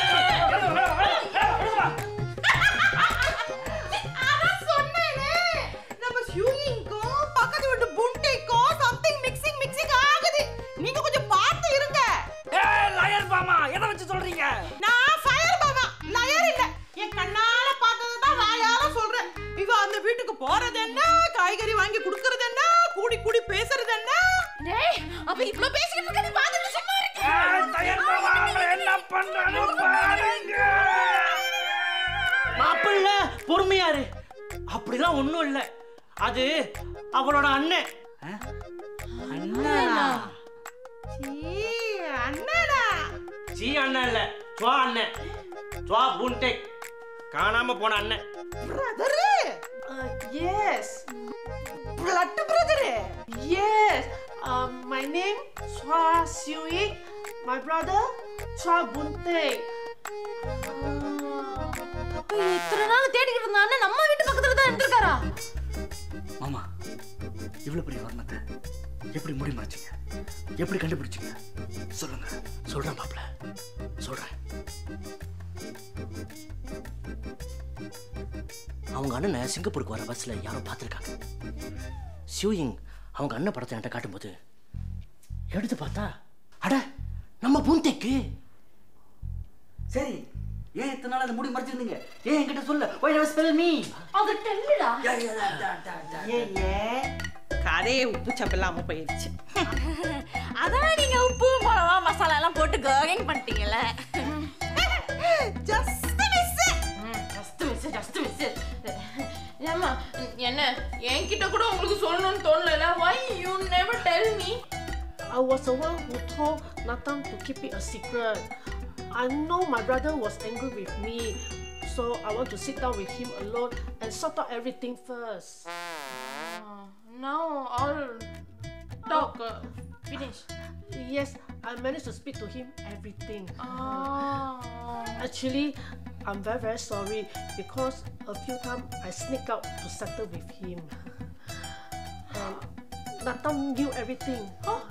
அதான் சொன்னேனே நம்ம ஸ்யூயிங்க்கும் பக்கத்து வீட்டு புண்டைக்கும் சம்திங் மிக்சிங் மிக்சிங் ஆகுது நீங்க கொஞ்சம் பார்த்து இருங்க லயர் பாமா எதை வச்சு சொல்றீங்க நான் ஃபயர் பாபா லயர் இல்ல என் கண்ணால பார்த்தது தான் வாயால சொல்றேன் இவ அந்த வீட்டுக்கு போறது என்ன காய்கறி வாங்கி கொடுக்கறது என்ன கூடி கூடி பேசுறது என்ன டேய் அப்ப இவ்ளோ பேசிக்கிட்டு இருக்க நீ பார்த்துட்டு சும்மா இருக்க லயர் பாமா என்ன பண்றாங்க பாருங்க மாப்பிள்ள பொறுமையாரு அப்படிலாம் ஒண்ணும் இல்ல அது அவளோட அண்ணன் அண்ணனா சீ, அண்ணனா ஜி அண்ணன் இல்ல சுவா அண்ணன் சுவா பூன்டெக் காணாம போன அண்ணன் brother yes blood brother Yes, um, my name Chua Siu Ying. My brother Chua Boon Tae. அப்ப இத்தனை நாள் தேடிக்கிட்டு இருந்த அண்ணன் நம்ம வீட்டு பக்கத்துல தான் இருந்திருக்காரா மாமா இவ்வளவு பெரிய வர்ணத்தை எப்படி முடி மறைச்சீங்க எப்படி கண்டுபிடிச்சீங்க சொல்லுங்க சொல்றேன் மாப்பிள்ள சொல்றேன் அவங்க அண்ணனை சிங்கப்பூருக்கு வர பஸ்ல யாரோ பார்த்துருக்காங்க சியூயிங் அவங்க அண்ணன் படத்தை என்கிட்ட காட்டும்போது எடுத்து பார்த்தா அட நம்ம பூந்தேக்கு சரி ஏன் இத்தனை நாள் அந்த முடி மறைச்சிருந்தீங்க ஏன் என்கிட்ட சொல்ல ஒய் never spell me அது டெல்லுடா ஏ ஏ கதையே உப்பு சப்பில்லாம போயிடுச்சு அதான் நீங்க உப்பு மிளகா மசாலா எல்லாம் போட்டு கர்கிங் பண்ணிட்டீங்கல்ல just miss just miss just miss ஏமா என்ன என்கிட்ட கூட உங்களுக்கு சொல்லணும்னு தோணல why you never tell me I was the one who told Nathan to keep it a secret. I know my brother was angry with me, so I want to sit down with him alone and sort out everything first. now all talk uh, finish Yes, I managed to speak to him everything. ah Actually, I'm very very sorry because a few times I sneak out to settle with him. And Nathan knew everything.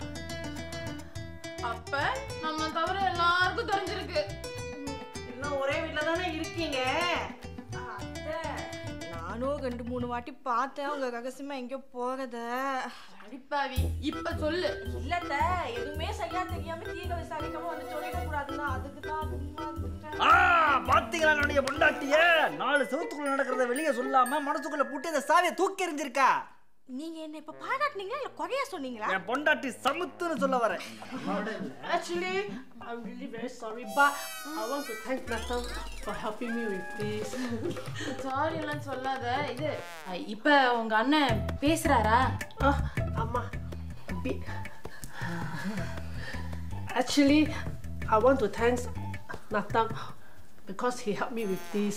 அப்ப நம்ம தவிர எல்லாருக்கும் தெரிஞ்சிருக்கு எல்லாம் ஒரே வீட்ல தானே இருக்கீங்க அத்தை, நானும் ரெண்டு மூணு வாட்டி பார்த்தேன் உங்க ரகசியமா எங்கேயோ போறத அடிப்பாவி இப்ப சொல்லு இல்லத்த எதுவுமே சரியா தெரியாம தீக விசாரிக்காம வந்து சொல்லிட கூடாதுன்னா அதுக்கு தான் வந்துட்டேன் ஆ பாத்தீங்களா என்னுடைய பொண்டாட்டிய நாலு செவத்துக்குள்ள நடக்கிறத வெளியே சொல்லாம மனசுக்குள்ள போட்டு இந்த சாவியை தூக்கி எறிஞ்சிருக்கா நீங்க என்ன இப்ப பாராட்டுனீங்களா இல்ல குறையா சொன்னீங்களா என் பொண்டாட்டி சமுத்துன்னு சொல்ல வரேன் Actually, I'm really very sorry, but I want to thank Nathan for helping me with this. Sorry எல்லாம் சொல்லாத இது அஹ், இப்ப உங்க அண்ணன் பேசுறாரா Ah, Amma, bit. Actually, I want to thank Nathan because he helped me with this.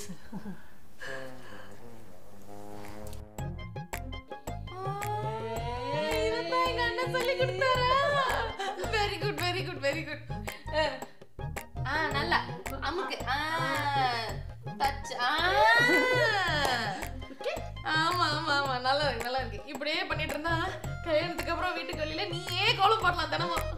இதுதான் எங்க அண்ணன் சொல்லி கொடுத்தாரா very good very good very good ஆ நல்லா அமுக்கு ஆ டச் ஆ ஆமா ஆமா ஆமா நல்லா இருக்கு நல்லா இருக்கு இப்படியே பண்ணிட்டு இருந்தா கல்யாணத்துக்கு அப்புறம் வீட்டுக்கு வெளியில நீயே கோலம் போடலாம் தினமும்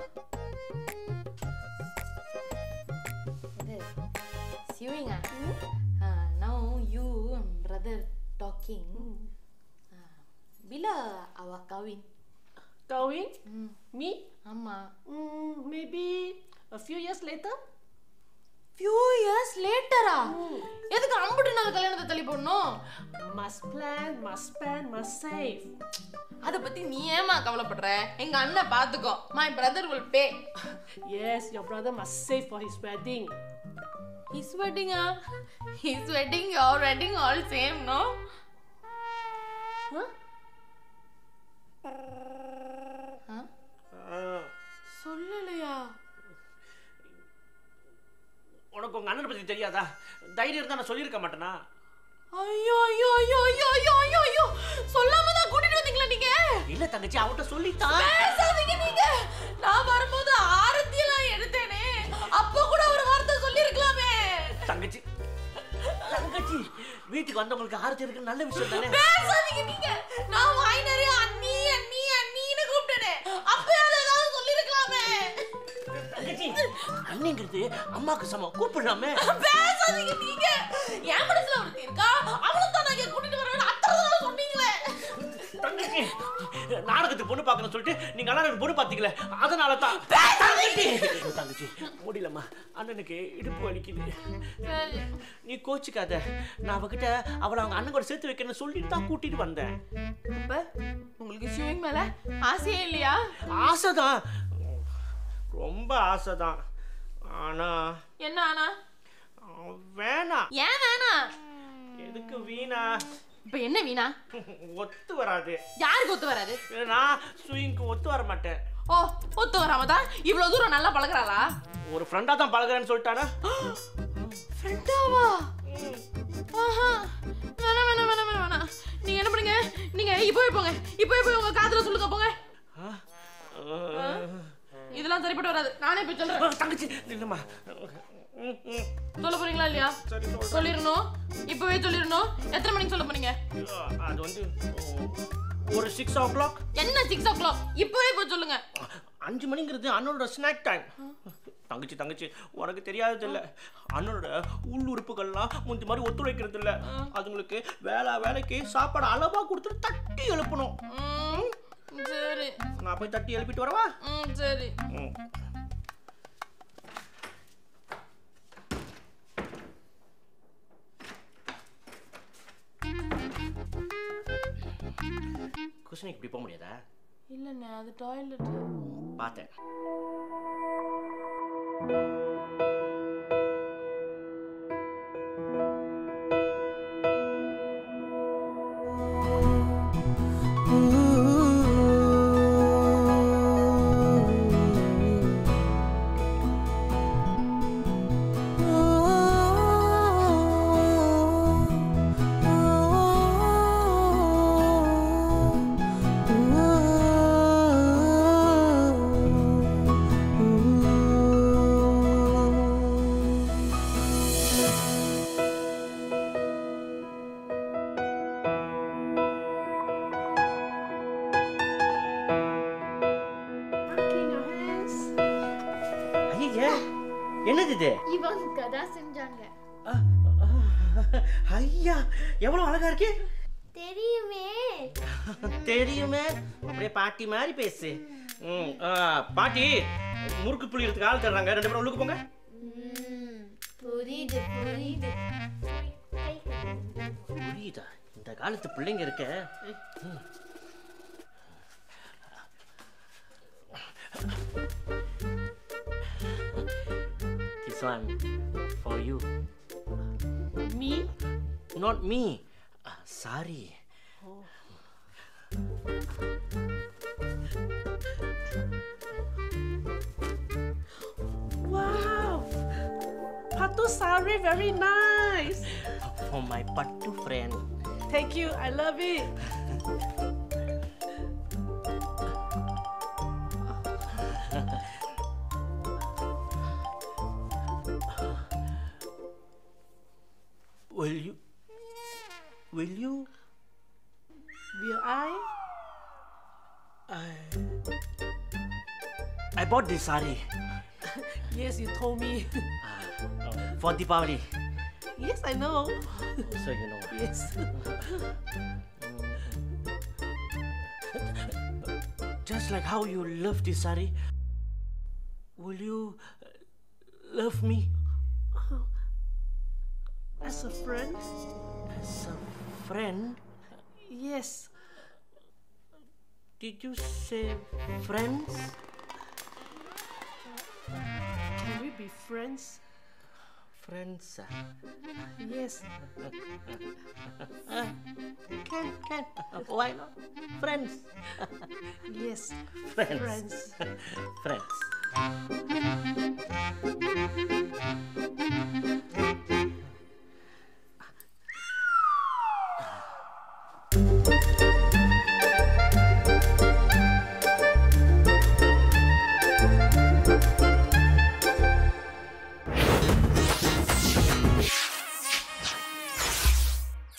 இது சிவிங்க now you and brother talking Ah, bila awak kahwin Going? Me? ஆமா Mm, maybe a few years later? few years லேட்டரா எதுக்கு அம்புட்டு நாள் கல்யாணத்தை தள்ளி போடணும் Must plan, must spend, must save. அத பத்தி நீ ஏமா கவலைப்படுற எங்க அண்ணன் பாத்துக்கோ my brother will pay Yes, your brother must save for his wedding. his wedding ah his wedding your wedding all same no Huh? Huh? சொல்லலையா உனக்கு உங்க அண்ணனை பத்தி தெரியாதா தைரியம் இருந்தா நான் சொல்லியிருக்க மாட்டேனா ஐயோ ஐயோ ஐயோ ஐயோ ஐயோ ஐயோ ஐயோ சொல்லாம தான் கூட்டிட்டு வந்தீங்களா நீங்க இல்ல தங்கச்சி அவன்கிட்ட சொல்லித்தான் பேசாதீங்க நீங்க நான் வரும்போது ஆரத்தி எல்லாம் எடுத்தேனே அப்போ கூட ஒரு வார்த்தை சொல்லிருக்கலாமே தங்கச்சி தங்கச்சி வீட்டுக்கு வந்தவங்களுக்கு ஆரத்தி இருக்கு நல்ல விஷயம் தானே பேசாதீங்க நீங்க நான் வாய் நிறைய அண்ணி அண்ணி அண்ணின்னு கூப்பிட்டேனே அப்பயாவது ஏதாவது சொல்லிருக்கலாமே தங்கச்சி அண்ணிங்கிறது அம்மாக்கு சமம் கூப்பிடலாமே பேசாதீங்க நீங்க என் மனசுல ஒருத்தி இருக்கா அவளும் தான் நான் இங்க கூட்டிட்டு வரவேன் அத்தனை தடவை சொன்னீங்களே தங்கச்சி நாடகத்துக்கு பொண்ணு பார்க்கணும்னு சொல்லிட்டு நீங்க அண்ணனுக்கு பொண்ணு பார்த்தீங்களே அதனால தான் தங்கச்சி தங்கச்சி முடியலம்மா அண்ணனுக்கு இடுப்பு வலிக்குது நீ கோச்சிக்காத நான் அவகிட்ட அவளை அவங்க அண்ணன் கூட சேர்த்து வைக்கிறேன்னு சொல்லிட்டு தான் கூட்டிட்டு வந்தேன் அப்ப உங்களுக்கு ஷூவிங் மேல ஆசையே இல்லையா ஆசைதான் ரொம்ப ஆசைதான் ஆனா என்ன ஆனா அஹ், வேணாம் ஏன் வேணாம் எதுக்கு வீணா இப்ப என்ன வீணா ஒத்து வராது யாருக்கு ஒத்து வராது நான் ஸ்விங்க்கு ஒத்து வர மாட்டேன் ஓ ஒத்து வராம தான் இவ்வளவு தூரம் நல்லா பழகுறாளா ஒரு ஃப்ரெண்டா தான் பழகுறேன்னு சொல்லிட்டானா ஃப்ரெண்டாவா ஆஹா வேணாம் வேணாம் வேணாம் வேணாம் வேணாம் நீங்க என்ன பண்ணுங்க நீங்க இப்போவே போங்க இப்போவே போய் உங்க காதுல சொல்லுங்க போங்க இதெல்லாம் சரிப்பட்டு வராது நானே போய் சொல்றேன் தங்கச்சி இல்லம்மா ம், ம். சொல்ல போறீங்களா இல்லையா சரி சொல்றேன். சொல்லிடணும் இப்பவே சொல்லிடணும் எத்தனை மணிக்கு சொல்ல போறீங்க அது வந்து ஒரு சிக்ஸ் ஓ கிளாக் என்ன சிக்ஸ் ஓ கிளாக் இப்பவே போய் சொல்லுங்க அஞ்சு மணிங்கிறது அண்ணனோட ஸ்நாக் டைம் தங்கச்சி தங்கச்சி உனக்கு தெரியாதது இல்ல அண்ணனோட உள்ளுறுப்புகள்லாம் முந்தி மாதிரி ஒத்துழைக்கிறது இல்ல அதுங்களுக்கு வேலை வேலைக்கு சாப்பாடு அளவா கொடுத்துட்டு தட்டி எழுப்பணும் ம், சரி நான் போய் தட்டி எழுப்பிட்டு வரவா ம் சரி ம். குஷனிக்கு இப்படி போக முடியாதா இல்லண்ணே அது டாய்லெட் பார்த்தேன் ஐயா என்னது இது இவங்க தான் செஞ்சாங்க ஐயா எவ்வளவு அழகா இருக்கு தெரியுமே தெரியுமே அப்படியே பாட்டி மாதிரி பேசு ம், ஆ, பாட்டி முறுக்கு புளியறதுக்கு ஆள் தர்றாங்க ரெண்டு பேரும் உள்ளுக்கு போங்க ம், புரியுது புரியுது புரியுதா இந்த காலத்து பிள்ளைங்க இருக்க ம். This one for you. Me? Not me. Uh, sorry. Wow! Patu sari, very nice. For my patu friend. Thank you, I love it. Will you? Will you? Will I? I. I bought this sari Yes, you told me. for Deepavali. yes, I know. So you know. Yes. Just like how you love this sari, will you uh, love me As a friend? as a friend? Yes. Did you say friends? Can we be friends? Friends. ah. Yes. Can, can. Why not? Friends. Yes. Friends. Friends. Friends.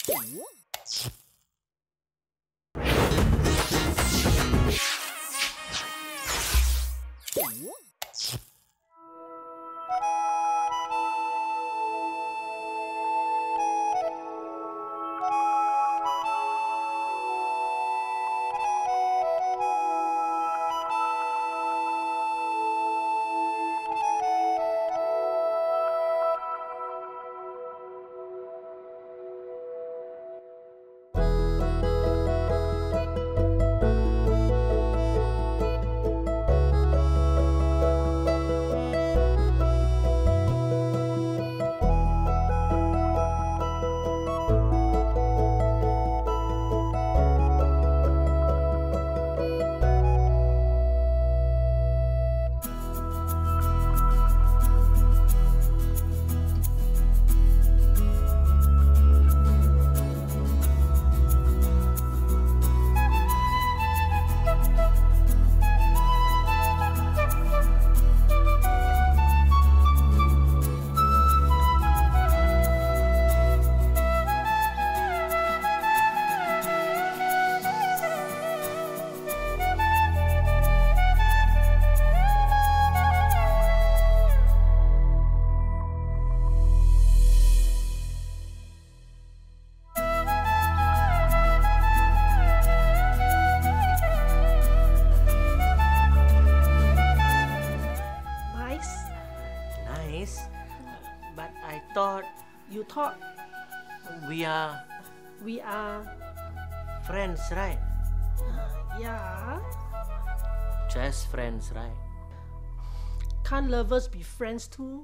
Nice. Nice. But I thought You thought we are we are, friends, right? yeah. Just friends, right? Can't lovers be friends too?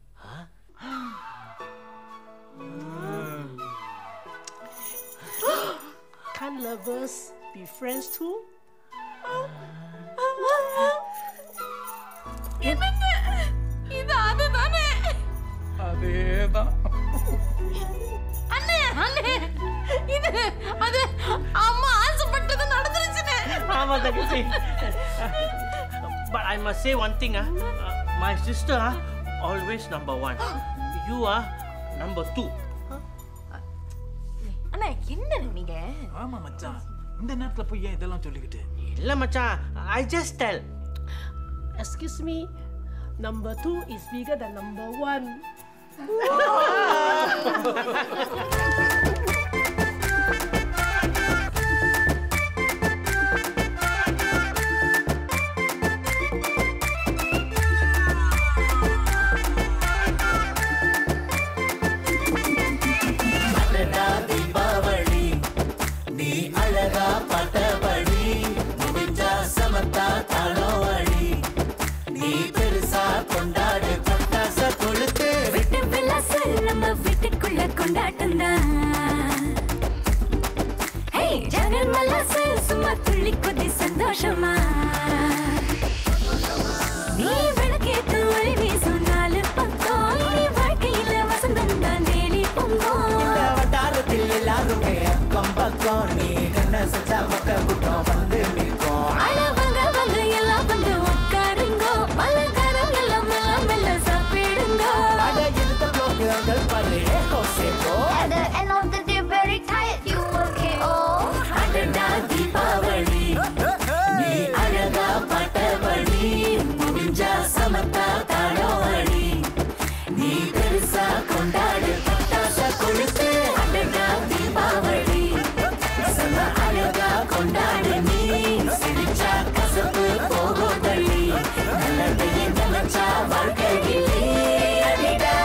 Can't lovers be friends too? என்னங்க இது அதுதானே அதேதான் அண்ணே அண்ணே இது அது அம்மா ஆசைப்பட்டது நடந்துருச்சுனே ஆமா தங்கச்சி but I must say one thing ah, uh, my sister ah, always number one. You are number two. அண்ணா என்ன நீங்க ஆமா மச்சான் இந்த நேரத்துல போய் ஏன் இதெல்லாம் சொல்லிக்கிட்டு இல்ல மச்சான் I just tell. Excuse me, number two is bigger than number one. விட்டு விலாசு நம்ம வீட்டுக்குள்ள கொண்டாட்டம் தான் ஜகன் மலாசு சும்மா துள்ளி குதி சந்தோஷமா நீ விளக்கேத்து ஒளி வீசும் நாலு பக்கம் நீ வாழ்க்கையில வசந்தம் தான் தேடி பொங்கும் வட்டாரத்தில் எல்லாருமே அக்கம் பக்கம் நீ கண்ண சச்சா மக்க கூட்டம் வந்து நிற்கும் அழவங்க வங்க எல்லாம் வந்து உட்காருங்கோ பலகாரம் எல்லாம் எல்லாம் மெல்ல சாப்பிடுங்கோ அட இருந்த போக்கு அங்கள் பாரு ஏகோ சேகோ At the end of the day, very tired, you okay? Oh, அடடா தீபாவளி நீ அழகா பட்டபடி முடிஞ்சா சமத்தா தாழோடி நீ பெருசா கொண்டாடு பட்டாச கொளுத்து அடடா தீபாவளி செம அழகா கொண்டாடு நீ சிரிச்சா கசப்பு போகும் தள்ளி நல்லதையே நினைச்சா வாழ்க்கையிலே அடிடா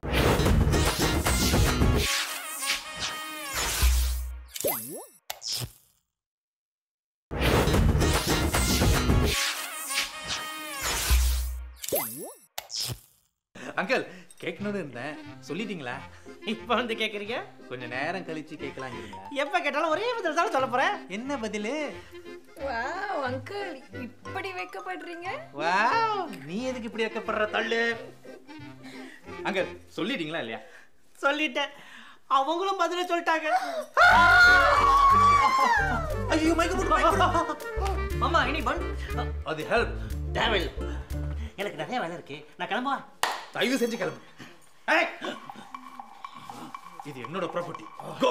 அங்கிள் கேட்கணும்னு இருந்தேன் சொல்லிட்டீங்களா இப்ப வந்து கேக்குறீங்க கொஞ்சம் நேரம் கழிச்சு கேட்கலாம் இருங்க எப்ப கேட்டாலும் ஒரே பதில் தான் சொல்ல போறேன் என்ன பதிலு வாவ் அங்கிள் இப்படி வைக்கப்படுறீங்க வாவ் நீ எதுக்கு இப்படி வைக்கப்படுற தள்ளு அங்கிள் சொல்லிட்டீங்களா இல்லையா சொல்லிட்டேன் அவங்களும் பதில சொல்லிட்டாங்க ஐயோ மைக்க போட்டு mic போட்டு. மாமா இனி பன் அது ஹெல்ப் டேவில் எனக்கு நிறைய வேலை இருக்கு நான் கிளம்புவா தயவு செஞ்சு கிளம்பு ஏய், இது என்னோட ப்ராப்பர்ட்டி கோ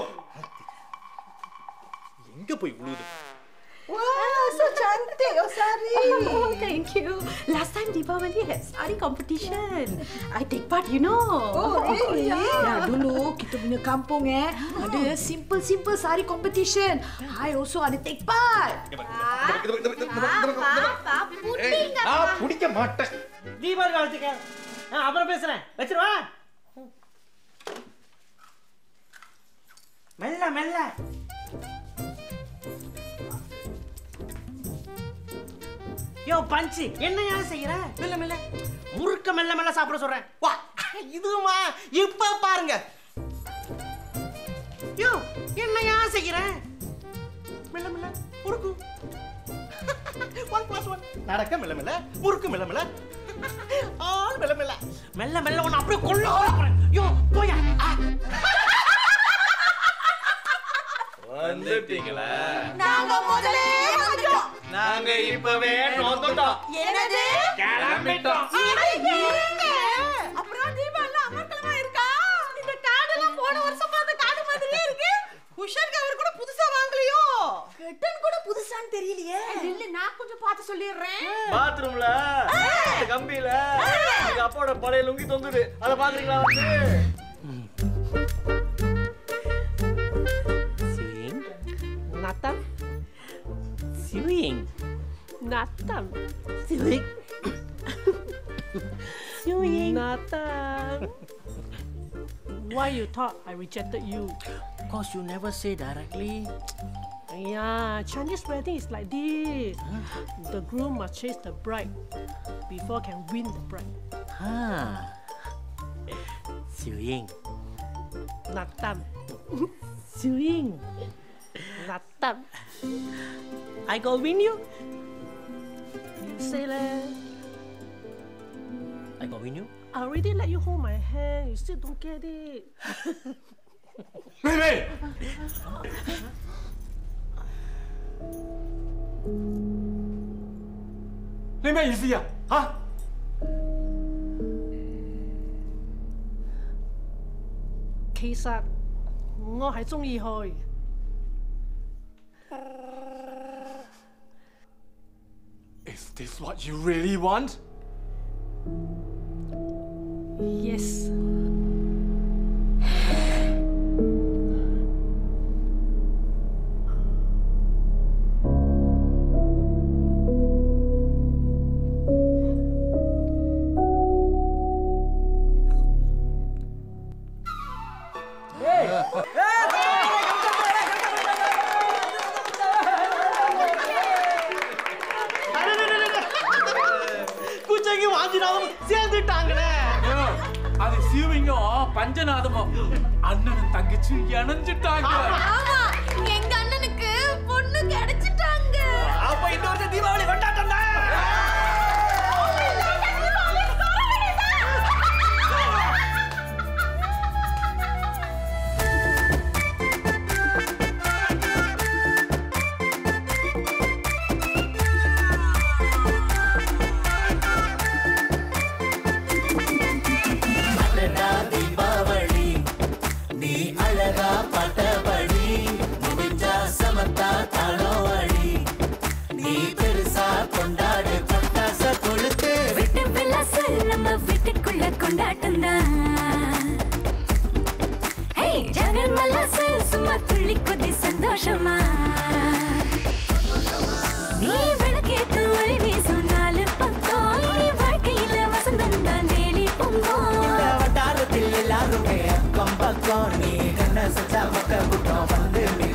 எங்க போய் விழுவுது Wow, so cantik your sari. Oh, thank you. Last time Deepavali had sari competition. I take part, you know. Oh, really? Yeah. Ya, dulu kita punya kampung eh ada simple-simple sari competition. I also ada take part. நான் பிடிக்க மாட்டேன் தீபாவளி வாழ்த்துக்க நான் அப்புறம் பேசுறேன் வச்சிருவா மெல்ல மெல்ல யோ பஞ்சு என்ன யார் செய்யற மெல்ல மெல்ல முறுக்க மெல்ல மெல்ல சாப்பிட சொல்றேன் வா இதுமா இப்ப பாருங்க யோ என்ன யார் செய்யற மெல்ல மெல்ல முறுக்கு ஒன் பிளஸ் ஒன் நடக்க மெல்ல மெல்ல முறுக்கு மெல்ல மெல்ல ஆள் மெல்ல மெல்ல மெல்ல மெல்ல உன்னை அப்படியே கொள்ள போறேன் யோ போயா ஆ. வந்துட்டீங்களா நாங்க முதலே வந்துட்டோம். நாங்க இப்பவே நோந்துட்டோம் என்னது? கிளம்பிட்டோம் இருங்க. அப்புறம் தீபாவளி அமர்க்கலமா இருக்கா? இந்த காடெல்லாம் போன வருஷம் பார்த்த காடு மாதிரியே இருக்கு. உஷார் கவர் கூட புதுசா வாங்கலையோ? கட்டன் கூட புதுசான்னு தெரியலையே. இல்ல, நான் கொஞ்சம் பார்த்து சொல்லிடுறேன். பாத்ரூம்ல கம்பியில எங்க அப்பாவோட பழைய லுங்கி தொங்குது அத பாக்குறீங்களா வந்து Siwing. Nathan. Siwing. Nathan. Siwing. Siwing. Nathan. Why you thought I rejected you? Cause you never say directly. Yeah, Chinese wedding is like this. The groom must chase the bride before can win the bride. Ah. Siwing. Nathan. Swing. Nathan. I go win you. You say leh. I go win you. I already let you hold my hand. You still don't get it. 妹妹，你咩意思啊？吓、 其實我係中意佢。 Is this what you really want? Yes. குச்சங்கி வாஞ்சினாலும் சேர்ந்துட்டாங்களே ஐயோ, அது சிவிங்கும் பஞ்சநாதமும் அண்ணனும் தங்கச்சி இணைஞ்சிட்டாங்க ஆமா எங்க அண்ணனுக்கு பொண்ணு கிடைச்சிட்டாங்க அப்ப இந்த வருஷம் தீபாவளி கொண்டாட்டம் தான் அடடா தீபாவளி நீ அழகா பட்டபடி முடிஞ்சா சமத்தா தாளோவடி நீ பெருசா கொண்டாடு பட்டாச கொளுத்து விட்டு விலாசு நம்ம வீட்டுக்குள்ள கொண்டாட்டம் தான் ஹே ஜகன் மலாசு சும்மா துள்ளி குதி சந்தோஷமா நீ விளக்கேத்து ஒளி வீசும் நாலு பக்கம் இனி வாழ்க்கையில வசந்தம் தான் தேடி பொங்கும் இந்த வட்டாரத்தில் எல்லாருமே அக்கம் பக்கம் நீ கண்ண சச்சா மக்க கூட்டம் வந்து